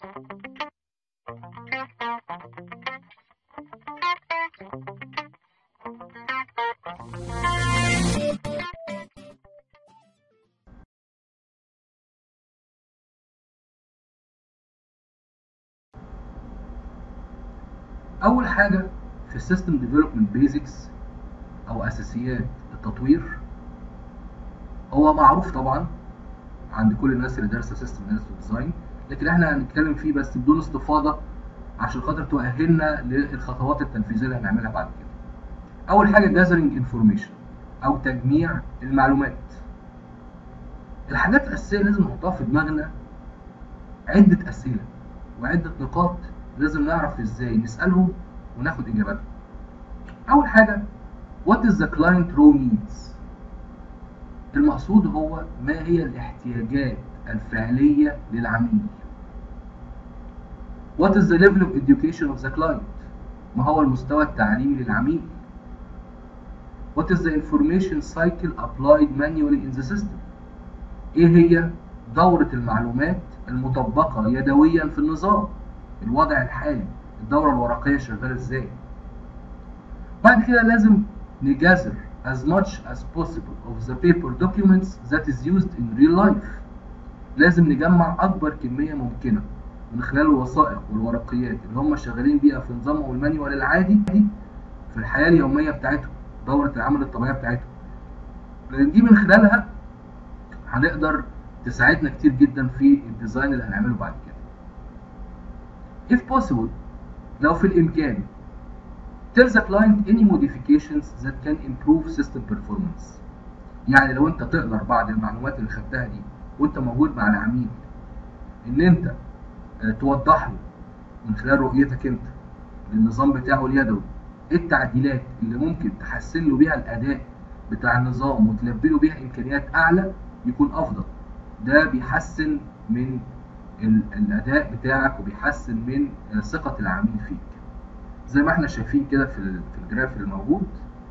اول حاجه في السيستم ديفلوبمنت بيزكس او اساسيات التطوير هو معروف طبعا عند كل الناس اللي دارسه سيستم اناليسيس ديزاين لكن احنا هنتكلم فيه بس بدون استفاضه عشان خاطر تؤهلنا للخطوات التنفيذيه اللي هنعملها بعد كده اول حاجه جاذرنج انفورميشن او تجميع المعلومات الحاجات الاساسيه لازم نحطها في دماغنا عده اسئله وعده نقاط لازم نعرف ازاي نسالهم وناخد اجاباتهم اول حاجه what is the client raw needs المقصود هو ما هي الاحتياجات الفعليه للعميل what is the level of education of the client ما هو المستوى التعليمي للعميل what is the information cycle applied manually in the system ايه هي دورة المعلومات المطبقة يدويا في النظام الوضع الحالي الدورة الورقية شغالة ازاي بعد كده لازم نجذر as much as possible of the paper documents that is used in real life لازم نجمع أكبر كمية ممكنة من خلال الوثائق والورقيات اللي هم شغالين بيها في نظامهم المانيوال العادي في الحياة اليومية بتاعتهم دورة العمل الطبيعية بتاعتهم لأن دي من خلالها هنقدر تساعدنا كتير جدا في الديزاين اللي هنعمله بعد كده if possible لو في الإمكان tell the client any modifications that can improve system performance يعني لو انت تقدر بعد المعلومات اللي خدتها دي وانت موجود مع العميل ان انت توضح له من خلال رؤيتك انت للنظام بتاعه اليدوي ايه التعديلات اللي ممكن تحسن له بيها الاداء بتاع النظام وتلبي له بيها امكانيات اعلى يكون افضل ده بيحسن من الاداء بتاعك وبيحسن من ثقه العميل فيك زي ما احنا شايفين كده في في الجراف الموجود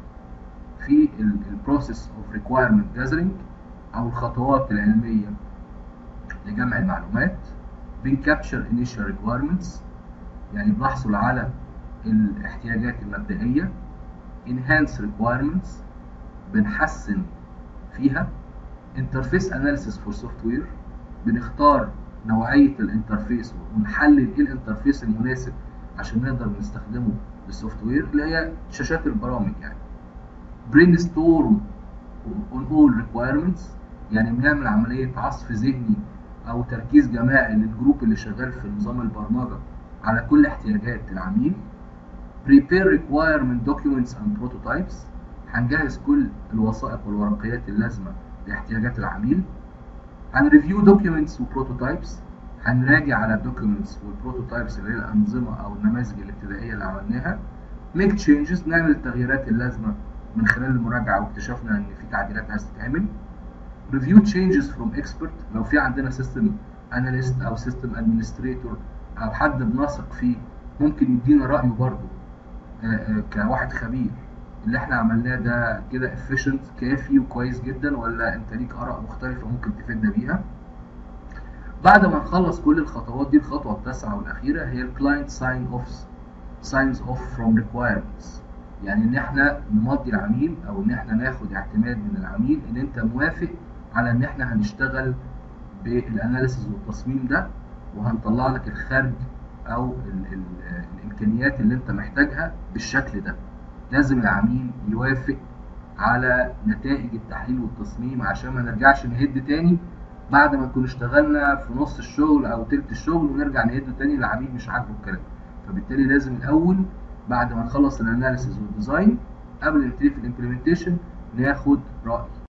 في البروسيس اوف ريكوايرمنت جاذرنج او الخطوات العلميه لجمع المعلومات بنكابتشر انيشال ريكوايرمنتس يعني بنحصل على الاحتياجات المبدئيه enhance requirements بنحسن فيها interface analysis for software بنختار نوعيه الانترفيس ونحلل ايه الانترفيس المناسب عشان نقدر نستخدمه للسوفت وير اللي هي شاشات البرامج يعني برين ستورم اون اول ريكوايرمنتس يعني بنعمل عمليه عصف ذهني او تركيز جماعي للجروب اللي شغال في نظام البرمجه على كل احتياجات العميل prepare requirement documents and prototypes هنجهز كل الوثائق والورقيات اللازمه لاحتياجات العميل هنريفيو documents وبروتوتايبس هنراجع على الدوكيومنتس والبروتوتايبس اللي هي الانظمه او النماذج الابتدائيه اللي عملناها ميك تشينجز نعمل التغييرات اللازمه من خلال المراجعه واكتشفنا ان في تعديلات عايزه تتعمل ريفيو تشينجز فروم اكسبرت لو في عندنا سيستم اناليست او سيستم ادمنستريتور او حد بنثق فيه ممكن يدينا رايه برضه كواحد خبير اللي احنا عملناه ده كده efficient كافي وكويس جدا ولا انت ليك اراء مختلفه ممكن تفيدنا بيها بعد ما نخلص كل الخطوات دي الخطوه التاسعه والاخيره هي الكلاينت ساين اوف ساينز اوف فروم ريكوايرمنتس يعني ان احنا نمضي العميل او ان احنا ناخد اعتماد من العميل ان انت موافق على ان احنا هنشتغل بالاناليسز والتصميم ده وهنطلع لك الخرج او ال ال الامكانيات اللي انت محتاجها بالشكل ده لازم العميل يوافق على نتائج التحليل والتصميم عشان ما نرجعش نهد تاني بعد ما نكون اشتغلنا في نص الشغل او تلت الشغل ونرجع نهد تاني العميل مش عاجبه الكلام فبالتالي لازم الاول بعد ما نخلص الاناليسيز والديزاين قبل ما نبتدي في الامبلمنتيشن ناخد راي